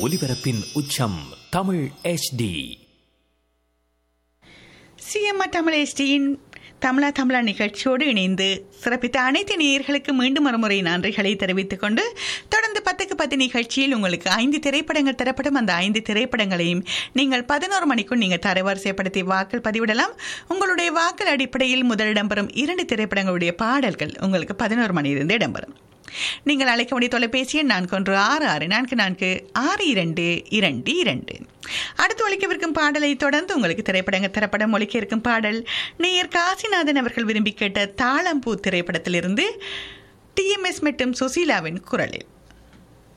ஒலிபரப்பின் உச்சம் Tamil HD C M R Tamil எஸ்டியின் தமிழா தமிழா நிகழ்ச்சியோடு இணைந்து சிறப்பித்த அனைத்து நேயர்களுக்கு மீண்டும் ஒருமுறை நன்றிகளை தெரிவித்துக் கொண்டு தொடர்ந்து பத்துக்கு பத்து நிகழ்ச்சியில் உங்களுக்கு ஐந்து திரைப்படங்கள் தரப்படும் அந்த ஐந்து திரைப்படங்களையும் நீங்கள் பதினோரு மணிக்குள் நீங்கள் தரவரிசைப்படுத்தி வாக்கள் பதிவிடலாம் உங்களுடைய வாக்கள் அடிப்படையில் முதல் இடம்பெறும் இரண்டு திரைப்படங்களுடைய பாடல்கள் உங்களுக்கு பதினோரு மணியிலிருந்து இடம்பெறும் நீங்கள் அழைக்க வேண்டிய தொலைபேசி எண் நான்கு ஒன்று ஆறு ஆறு நான்கு நான்கு ஆறு இரண்டு இரண்டு இரண்டு அடுத்து ஒழிக்கவிருக்கும் பாடலை தொடர்ந்து உங்களுக்கு திரைப்படங்கள் திரைப்படம் ஒழிக்க இருக்கும் பாடல் நேயர் காசிநாதன் அவர்கள் விரும்பி கேட்ட தாளம்பூ திரைப்படத்திலிருந்து டிஎம்எஸ் மற்றும் சுசீலாவின் குரலில்